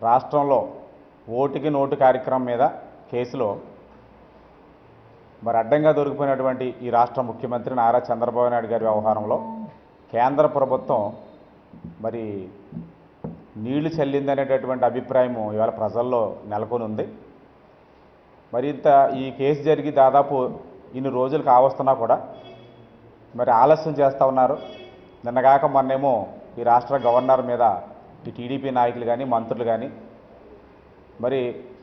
రాష్ట్రంలో ఓటుకి నోటు కార్యక్రమం మీద కేసులో మరి అడ్డంగా దొరికిపోయినటువంటి ఈ రాష్ట్ర ముఖ్యమంత్రి నారా చంద్రబాబు నాయుడు గారి వ్యవహారంలో కేంద్ర ప్రభుత్వం మరి నీళ్లు చెల్లిందనేటటువంటి అభిప్రాయం ఇవాళ ప్రజల్లో నెలకొని ఉంది మరి ఇంత ఈ కేసు జరిగి దాదాపు ఇన్ని రోజులు కావస్తున్నా కూడా మరి ఆలస్యం చేస్తూ ఉన్నారు నిన్నగాక మొన్నేమో ఈ రాష్ట్ర గవర్నర్ మీద ఈ టీడీపీ నాయకులు కానీ మంత్రులు కానీ మరి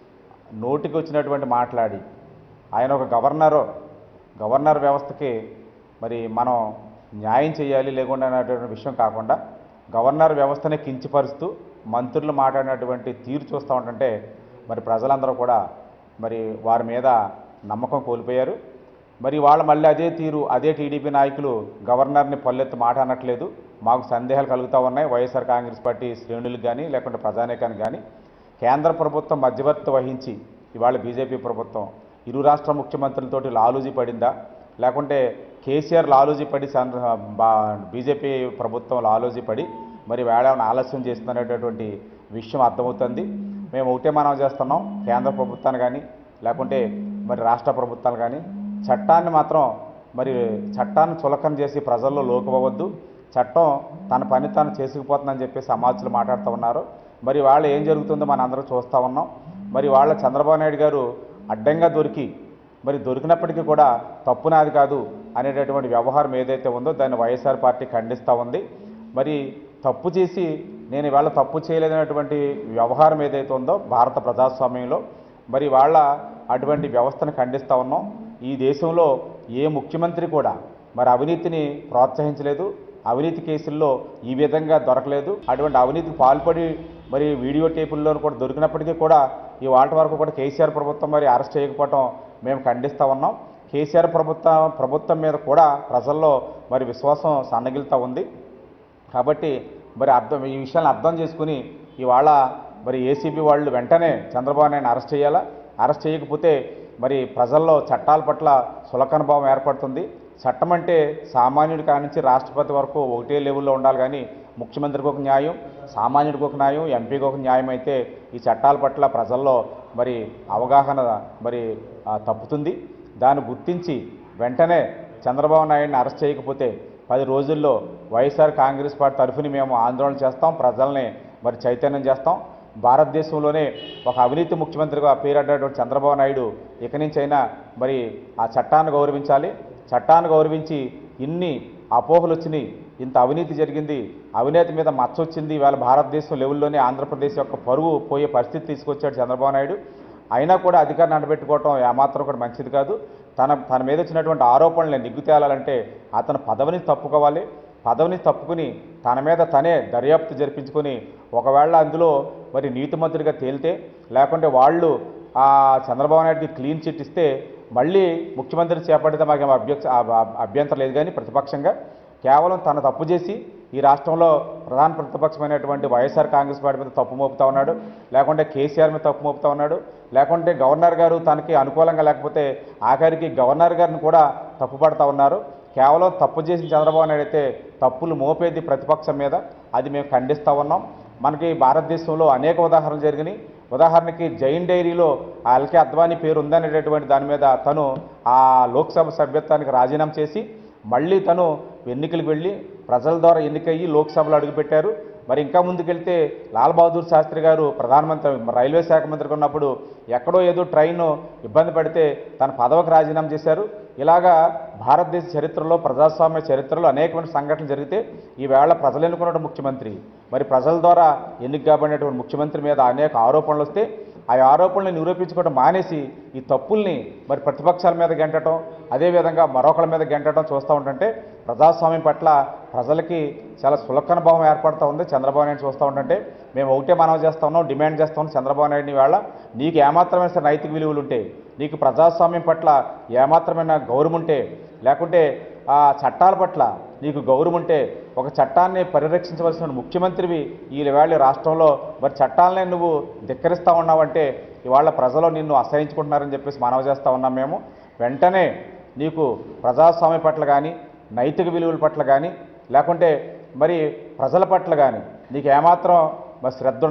నోటికి వచ్చినటువంటి మాట్లాడి ఆయన ఒక గవర్నరు గవర్నర్ వ్యవస్థకి మరి మనం న్యాయం చేయాలి లేకుండా అనేటువంటి విషయం కాకుండా గవర్నర్ వ్యవస్థని కించపరుస్తూ మంత్రులు మాట్లాడినటువంటి తీరు చూస్తూ ఉంటుంటే మరి ప్రజలందరూ కూడా మరి వారి మీద నమ్మకం కోల్పోయారు మరి వాళ్ళు మళ్ళీ అదే తీరు అదే టీడీపీ నాయకులు గవర్నర్ని పల్లెత్తు మాట అనట్లేదు మాకు సందేహాలు కలుగుతూ ఉన్నాయి వైఎస్ఆర్ కాంగ్రెస్ పార్టీ శ్రేణులకు కానీ లేకుంటే ప్రజానేకానికి కానీ కేంద్ర ప్రభుత్వం మధ్యవర్తి వహించి ఇవాళ బీజేపీ ప్రభుత్వం ఇరు రాష్ట్ర ముఖ్యమంత్రులతోటి లాలూజీ పడిందా లేకుంటే కేసీఆర్ లాలూజీ పడి సన్- బా- బీజేపీ ప్రభుత్వం లాలూజీ పడి మరి వేళ ఆలస్యం చేస్తున్నటువంటి విషయం అర్థమవుతుంది మేము ఒకటే మనం చేస్తున్నాం కేంద్ర ప్రభుత్వాన్ని కానీ లేకుంటే మరి రాష్ట్ర ప్రభుత్వాలు కానీ చట్టాన్ని మాత్రం మరి చట్టాన్ని చులకన చేసి ప్రజల్లో లోకపోవద్దు చట్టం తన పని తాను చేసుకుపోతుందని చెప్పి సమాజంలో మాట్లాడుతూ ఉన్నారు మరి వాళ్ళు ఏం జరుగుతుందో మనం అందరం చూస్తూ ఉన్నాం మరి వాళ్ళ చంద్రబాబు నాయుడు గారు అడ్డంగా దొరికి మరి దొరికినప్పటికీ కూడా తప్పు నాది కాదు అనేటటువంటి వ్యవహారం ఏదైతే ఉందో దాన్ని వైఎస్ఆర్ పార్టీ ఖండిస్తూ ఉంది మరి తప్పు చేసి నేను ఇవాళ తప్పు చేయలేదనేటువంటి వ్యవహారం ఏదైతే ఉందో భారత ప్రజాస్వామ్యంలో మరి వాళ్ళ అటువంటి వ్యవస్థను ఖండిస్తూ ఉన్నాం ఈ దేశంలో ఏ ముఖ్యమంత్రి కూడా మరి అవినీతిని ప్రోత్సహించలేదు అవినీతి కేసుల్లో ఈ విధంగా దొరకలేదు అటువంటి అవినీతికి పాల్పడి మరి వీడియో టేపుల్లో కూడా దొరికినప్పటికీ కూడా ఈ వాటి వరకు కూడా కేసీఆర్ ప్రభుత్వం మరి అరెస్ట్ చేయకపోవటం మేము ఖండిస్తూ ఉన్నాం కేసీఆర్ ప్రభుత్వం ప్రభుత్వం మీద కూడా ప్రజల్లో మరి విశ్వాసం సన్నగిలుతూ ఉంది కాబట్టి మరి అర్థం ఈ విషయాన్ని అర్థం చేసుకుని ఇవాళ మరి ఏసీబీ వాళ్ళు వెంటనే చంద్రబాబు నాయుడు అరెస్ట్ చేయాలా అరెస్ట్ చేయకపోతే మరి ప్రజల్లో చట్టాల పట్ల సులకన భావం ఏర్పడుతుంది చట్టం అంటే సామాన్యుడి కానించి రాష్ట్రపతి వరకు ఒకటే లెవెల్లో ఉండాలి కానీ ముఖ్యమంత్రికి ఒక న్యాయం సామాన్యుడికి ఒక న్యాయం ఎంపీకి ఒక న్యాయం అయితే ఈ చట్టాల పట్ల ప్రజల్లో మరి అవగాహన మరి ఆ, తప్పుతుంది దాన్ని గుర్తించి వెంటనే చంద్రబాబు నాయుడిని అరెస్ట్ చేయకపోతే పది రోజుల్లో వైఎస్ఆర్ కాంగ్రెస్ పార్టీ తరఫున మేము ఆందోళన చేస్తాం ప్రజల్ని మరి చైతన్యం చేస్తాం భారతదేశంలోనే ఒక అవినీతి ముఖ్యమంత్రిగా పేరడ్డటువంటి చంద్రబాబు నాయుడు ఇక నుంచైనా మరి ఆ చట్టాన్ని గౌరవించాలి చట్టాన్ని గౌరవించి ఇన్ని అపోహలు వచ్చినాయి ఇంత అవినీతి జరిగింది అవినీతి మీద మచ్చ వచ్చింది ఇవాళ భారతదేశం లెవెల్లోనే ఆంధ్రప్రదేశ్ యొక్క పరువు పోయే పరిస్థితి తీసుకొచ్చాడు చంద్రబాబు నాయుడు అయినా కూడా అధికారాన్ని అడబెట్టుకోవటం ఏమాత్రం కూడా మంచిది కాదు తన తన మీద వచ్చినటువంటి ఆరోపణలను నిగ్గు తేలాలంటే అతను పదవిని తప్పుకోవాలి పదవిని తప్పుకుని తన మీద తనే దర్యాప్తు జరిపించుకొని ఒకవేళ అందులో మరి నీతిమంతుడిగా తేలితే లేకుంటే వాళ్ళు ఆ చంద్రబాబు నాయుడికి క్లీన్ చిట్ ఇస్తే మళ్ళీ ముఖ్యమంత్రి చేపడితే మాకేం అభ్యక్ష అభ్యంతరం లేదు కానీ ప్రతిపక్షంగా కేవలం తన తప్పు చేసి ఈ రాష్ట్రంలో ప్రధాన ప్రతిపక్షమైనటువంటి వైఎస్ఆర్ కాంగ్రెస్ పార్టీ మీద తప్పు మోపుతా ఉన్నాడు లేకుంటే కేసీఆర్ మీద తప్పు మోపుతా ఉన్నాడు లేకుంటే గవర్నర్ గారు తనకి అనుకూలంగా లేకపోతే ఆఖరికి గవర్నర్ గారిని కూడా తప్పుపడతా ఉన్నారు కేవలం తప్పు చేసిన చంద్రబాబు నాయుడు అయితే తప్పులు మోపేది ప్రతిపక్షం మీద అది మేము ఖండిస్తూ ఉన్నాం మనకి భారతదేశంలో అనేక ఉదాహరణలు జరిగినాయి ఉదాహరణకి జైన్ డైరీలో ఆ ఎల్కే అద్వానీ పేరు ఉందనేటటువంటి దాని మీద తను ఆ లోక్సభ సభ్యత్వానికి రాజీనామా చేసి మళ్ళీ తను ఎన్నికలకు వెళ్ళి ప్రజల ద్వారా ఎన్నికయ్యి లోక్సభలో అడుగుపెట్టారు మరి ఇంకా ముందుకెళ్తే లాల్ బహదూర్ శాస్త్రి గారు ప్రధానమంత్రి రైల్వే శాఖ మంత్రిగా ఉన్నప్పుడు ఎక్కడో ఏదో ట్రైన్ ఇబ్బంది పడితే తన పదవికి రాజీనామా చేశారు ఇలాగా భారతదేశ చరిత్రలో ప్రజాస్వామ్య చరిత్రలో అనేకమైన సంఘటనలు జరిగితే ఈవేళ ప్రజలు ఎన్నుకున్న ముఖ్యమంత్రి మరి ప్రజల ద్వారా ఎన్నిక కాబడినటువంటి ముఖ్యమంత్రి మీద అనేక ఆరోపణలు వస్తే ఆ ఆరోపణలు నిరూపించుకోవడం మానేసి ఈ తప్పుల్ని మరి ప్రతిపక్షాల మీద గెంటటం అదేవిధంగా మరొకళ్ళ మీద గెంటటం చూస్తూ ఉంటుంటే ప్రజాస్వామ్యం పట్ల ప్రజలకి చాలా సులకన భావం ఏర్పడుతూ ఉంది చంద్రబాబు నాయుడు చూస్తూ ఉంటుంటే మేము ఒకటే మనం చేస్తా ఉన్నాం డిమాండ్ చేస్తా ఉన్నాం చంద్రబాబు నాయుడిని వేళ నీకు ఏమాత్రమైన సరే నైతిక విలువలు ఉంటే నీకు ప్రజాస్వామ్యం పట్ల ఏమాత్రమైన గౌరవం ఉంటే లేకుంటే ఆ చట్టాల పట్ల నీకు గౌరవం ఉంటే ఒక చట్టాన్ని పరిరక్షించవలసిన ముఖ్యమంత్రివి ఈ వేళ రాష్ట్రంలో మరి చట్టాలనే నువ్వు ధిక్కరిస్తూ ఉన్నావంటే ఇవాళ ప్రజలు నిన్ను అసహించుకుంటున్నారని చెప్పేసి మనవి చేస్తూ ఉన్నాం మేము వెంటనే నీకు ప్రజాస్వామ్య పట్ల కానీ నైతిక విలువల పట్ల కానీ లేకుంటే మరి ప్రజల పట్ల కానీ నీకు ఏమాత్రం మరి శ్రద్ధ ఉన్నా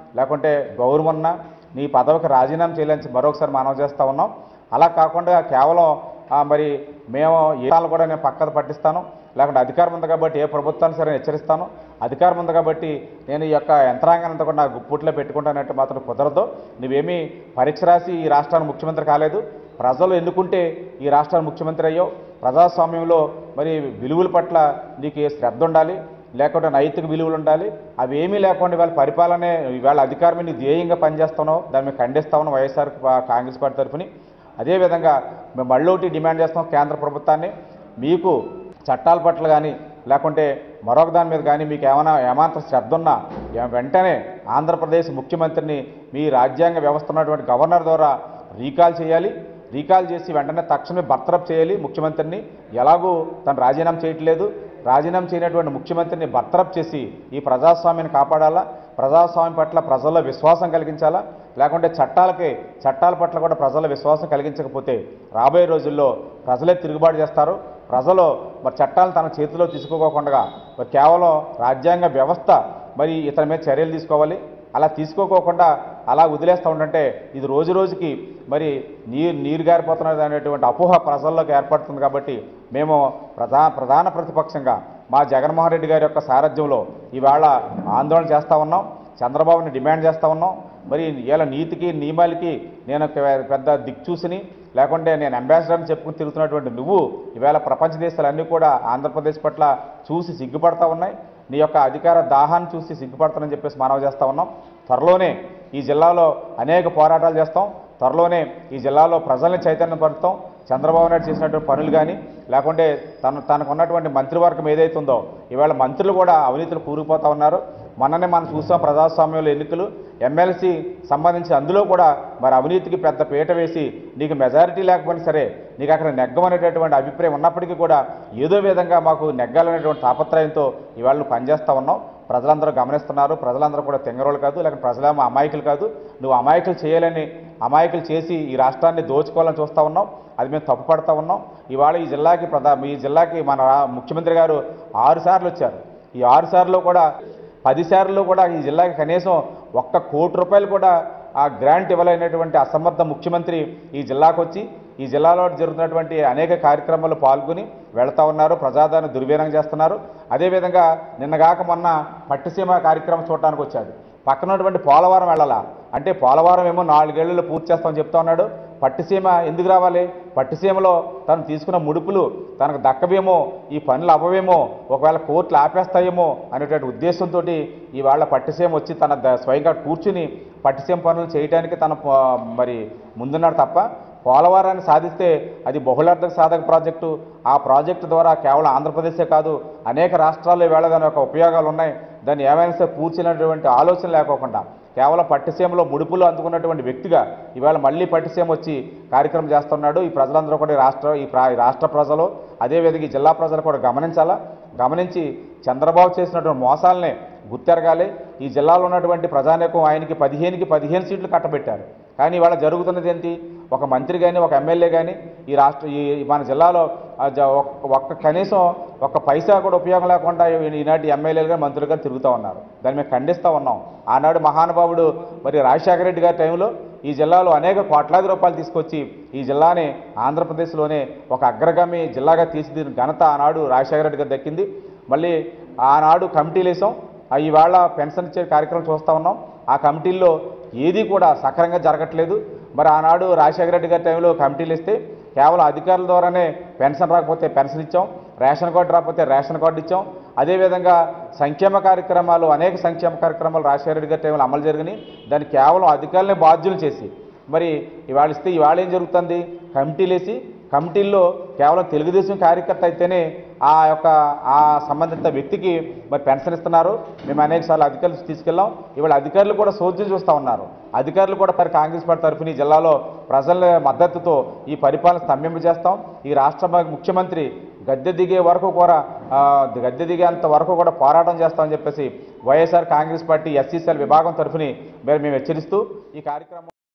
లేకుంటే గౌరవం ఉన్నా నీ పదవికి రాజీనామా చేయాలని మరొకసారి మనవి చేస్తూ ఉన్నాం అలా కాకుండా కేవలం ఆ, మరి మేము ఏ విషయాలు కూడా నేను పక్కన పట్టిస్తాను లేకుంటే అధికారం ఉంది కాబట్టి ఏ ప్రభుత్వాన్ని సరే హెచ్చరిస్తాను అధికారం ఉంది కాబట్టి నేను ఈ యొక్క యంత్రాంగాన్ని అంతా కూడా నా గుప్పుట్లో పెట్టుకుంటానంటే మాత్రం కుదరదు నువ్వేమీ పరీక్ష రాసి ఈ రాష్ట్రానికి ముఖ్యమంత్రి కాలేదు ప్రజలు ఎన్నుకుంటే ఈ రాష్ట్రానికి ముఖ్యమంత్రి అయ్యావు ప్రజాస్వామ్యంలో మరి విలువల పట్ల నీకు ఏ శ్రద్ధ ఉండాలి లేకుంటే నైతిక విలువలు ఉండాలి అవి ఏమీ లేకుండా ఇవాళ పరిపాలనే ఇవాళ అధికారమే నీ ధ్యేయంగా పనిచేస్తున్నావు దాన్ని మేము ఖండిస్తా ఉన్నాం వైఎస్ఆర్ పా- కాంగ్రెస్ పార్టీ తరఫుని అదేవిధంగా మేము మళ్ళీ ఒకటి డిమాండ్ చేస్తాం కేంద్ర ప్రభుత్వాన్ని మీకు చట్టాల పట్ల కానీ లేకుంటే మరొక దాని మీద కానీ మీకు ఏమైనా ఏమాత్రం శ్రద్ధ ఉన్నా ఏ- వెంటనే ఆంధ్రప్రదేశ్ ముఖ్యమంత్రిని మీ రాజ్యాంగ వ్యవస్థ ఉన్నటువంటి గవర్నర్ ద్వారా రీకాల్ చేయాలి రీకాల్ చేసి వెంటనే తక్షణమే బర్తరఫ్ చేయాలి ముఖ్యమంత్రిని ఎలాగూ తను రాజీనామా చేయట్లేదు రాజీనామా చేయనటువంటి ముఖ్యమంత్రిని బర్తరఫ్ చేసి ఈ ప్రజాస్వామ్యాన్ని కాపాడాలా ప్రజాస్వామ్యం పట్ల ప్రజల్లో విశ్వాసం కలిగించాలా లేకుంటే చట్టాలకి చట్టాల పట్ల కూడా ప్రజల విశ్వాసం కలిగించకపోతే రాబోయే రోజుల్లో ప్రజలే తిరుగుబాటు చేస్తారు ప్రజలు మరి చట్టాలను తన చేతిలో తీసుకోకుండా మరి కేవలం రాజ్యాంగ వ్యవస్థ మరి ఇతని మీద చర్యలు తీసుకోవాలి అలా తీసుకోకోకుండా అలా వదిలేస్తూ ఉండంటే ఇది రోజు రోజుకి మరి నీరు నీరు గారిపోతున్నది అనేటువంటి అపోహ ప్రజల్లోకి ఏర్పడుతుంది కాబట్టి మేము ప్రధా ప్రధాన ప్రతిపక్షంగా మా జగన్మోహన్ రెడ్డి గారి యొక్క సారథ్యంలో ఇవాళ ఆందోళన చేస్తూ ఉన్నాం చంద్రబాబుని డిమాండ్ చేస్తూ ఉన్నాం మరి ఇలా నీతికి నియమాలకి నేను ఒక పెద్ద దిక్చూసిని లేకుంటే నేను అంబాసిడర్ని చెప్పుకుని తిరుగుతున్నటువంటి నువ్వు ఈవేళ ప్రపంచ దేశాలన్నీ కూడా ఆంధ్రప్రదేశ్ పట్ల చూసి సిగ్గుపడతా ఉన్నాయి నీ యొక్క అధికార దాహాన్ని చూసి సిగ్గుపడతానని చెప్పేసి మనవి చేస్తా ఉన్నాం త్వరలోనే ఈ జిల్లాలో అనేక పోరాటాలు చేస్తాం త్వరలోనే ఈ జిల్లాలో ప్రజల్ని చైతన్యపరుస్తాం చంద్రబాబు నాయుడు చేసినటువంటి పనులు కానీ లేకుంటే తను తనకు ఉన్నటువంటి మంత్రివర్గం ఏదైతే ఉందో ఇవాళ మంత్రులు కూడా అవినీతులు కూరుకుపోతా ఉన్నారు మొన్ననే మనం చూసాం ప్రజాస్వామ్యంలో ఎన్నికలు ఎమ్మెల్సీ సంబంధించి అందులో కూడా మరి అవినీతికి పెద్ద పీట వేసి నీకు మెజారిటీ లేకపోయినా సరే నీకు అక్కడ నెగ్గమనేటటువంటి అభిప్రాయం ఉన్నప్పటికీ కూడా ఏదో విధంగా మాకు నెగ్గాలనేటువంటి తాపత్రయంతో ఇవాళ నువ్వు పనిచేస్తా ఉన్నావు ప్రజలందరూ గమనిస్తున్నారు ప్రజలందరూ కూడా తెంగరోళ్ళు కాదు లేకపోతే ప్రజలేమో అమాయకులు కాదు నువ్వు అమాయకులు చేయాలని అమాయకులు చేసి ఈ రాష్ట్రాన్ని దోచుకోవాలని చూస్తూ ఉన్నాం అది మేము తప్పుపడతా ఉన్నాం ఇవాళ ఈ జిల్లాకి ప్రధా ఈ జిల్లాకి మన రా- ముఖ్యమంత్రి గారు ఆరు సార్లు వచ్చారు ఈ ఆరు సార్లు కూడా పది సార్లు కూడా ఈ జిల్లాకి కనీసం ఒక్క కోటి రూపాయలు కూడా ఆ గ్రాంట్ ఇవ్వలేనటువంటి అసమర్థ ముఖ్యమంత్రి ఈ జిల్లాకు వచ్చి ఈ జిల్లాలో జరుగుతున్నటువంటి అనేక కార్యక్రమాల్లో పాల్గొని వెళ్తా ఉన్నారు ప్రజాదాన్ని దుర్వినియోగం చేస్తున్నారు అదేవిధంగా నిన్నగాక మొన్న పట్టిసీమ కార్యక్రమం చూడటానికి వచ్చాడు పక్కన ఉన్నటువంటి పోలవరం వెళ్ళాలా అంటే పోలవరం ఏమో నాలుగేళ్లలో పూర్తి చేస్తామని చెప్తా ఉన్నాడు పట్టిసీమ ఎందుకు రావాలి పట్టిసీమలో తను తీసుకున్న ముడుపులు తనకు దక్కవేమో ఈ పనులు అవ్వవేమో ఒకవేళ కోర్టులు ఆపేస్తాయేమో అనేటువంటి ఉద్దేశంతో ఇవాళ పట్టిసీమ వచ్చి తన ద- స్వయంగా కూర్చుని పట్టిసీమ పనులు చేయడానికి తన ప- మరి ముందున్నాడు తప్ప పోలవరాన్ని సాధిస్తే అది బహుళార్థక సాధక ప్రాజెక్టు ఆ ప్రాజెక్టు ద్వారా కేవలం ఆంధ్రప్రదేశే కాదు అనేక రాష్ట్రాల్లో వేళ దాని యొక్క ఉపయోగాలు ఉన్నాయి దాన్ని ఏమైనా సరే పూర్చినటువంటి ఆలోచన లేకోకుండా కేవలం పట్టిసీమలో ముడుపులు అందుకున్నటువంటి వ్యక్తిగా ఇవాళ మళ్ళీ పట్టిసీమ వచ్చి కార్యక్రమం చేస్తున్నాడు ఈ ప్రజలందరూ కూడా ఈ రాష్ట్ర ఈ ప్రా- ఈ రాష్ట్ర ప్రజలు అదేవిధంగా ఈ జిల్లా ప్రజలు కూడా గమనించాలా గమనించి చంద్రబాబు చేసినటువంటి మోసాలనే గుర్తెరగాలి ఈ జిల్లాలో ఉన్నటువంటి ప్రజానేకం ఆయనకి పదిహేనుకి పదిహేను సీట్లు కట్టబెట్టారు కానీ ఇవాళ జరుగుతున్నది ఏంటి ఒక మంత్రి కానీ ఒక ఎమ్మెల్యే కానీ ఈ రాష్ట్ర ఈ మన జిల్లాలో ఆ జ- ఒక్క- ఒక్క కనీసం ఒక్క పైసా కూడా ఉపయోగం లేకుండా ఈ- ఈనాటి ఎమ్మెల్యేలుగా మంత్రులుగా తిరుగుతూ ఉన్నారు దాన్ని మేము ఖండిస్తూ ఉన్నాం ఆనాడు మహానుభావుడు మరి రాజశేఖర రెడ్డి గారి టైంలో ఈ జిల్లాలో అనేక కోట్లాది రూపాయలు తీసుకొచ్చి ఈ జిల్లాని ఆంధ్రప్రదేశ్లోనే ఒక అగ్రగామి జిల్లాగా తీర్చిదిద్దిన ఘనత ఆనాడు రాజశేఖర రెడ్డి గారు దక్కింది మళ్ళీ ఆనాడు కమిటీలు వేసాం ఆ ఇవాళ పెన్షన్ ఇచ్చే కార్యక్రమం చూస్తూ ఉన్నాం ఆ కమిటీల్లో ఏది కూడా సక్రంగా జరగట్లేదు మరి ఆనాడు రాజశేఖర రెడ్డి గారి టైంలో కమిటీలు ఇస్తే కేవలం అధికారుల ద్వారానే పెన్షన్ రాకపోతే పెన్షన్ ఇచ్చాం రేషన్ కార్డు రాకపోతే రేషన్ కార్డు ఇచ్చాం అదేవిధంగా సంక్షేమ కార్యక్రమాలు అనేక సంక్షేమ కార్యక్రమాలు రాజశేఖర రెడ్డి గారి టైంలో అమలు జరిగినాయి దాన్ని కేవలం అధికారులనే బాధ్యులు చేసి మరి ఇవాళ ఇస్తే ఇవాళ ఏం జరుగుతుంది కమిటీలు వేసి కమిటీల్లో కేవలం తెలుగుదేశం కార్యకర్త అయితేనే ఆ యొక్క ఆ సంబంధిత వ్యక్తికి మరి పెన్షన్ ఇస్తున్నారు మేము అనేక సార్లు అధికారులు తీసుకెళ్ళాం ఇవాళ అధికారులు కూడా సోద్యం చూస్తూ ఉన్నారు అధికారులు కూడా మరి కాంగ్రెస్ పార్టీ తరఫున ఈ జిల్లాలో ప్రజల మద్దతుతో ఈ పరిపాలన స్తంభింప చేస్తాం ఈ రాష్ట్ర ముఖ్యమంత్రి గద్దె దిగే వరకు కూడా ఆ, గద్దె దిగేంత వరకు కూడా పోరాటం చేస్తామని చెప్పేసి వైఎస్ఆర్ కాంగ్రెస్ పార్టీ ఎస్సీసీఎల్ విభాగం తరఫుని మరి మేము హెచ్చరిస్తూ ఈ కార్యక్రమం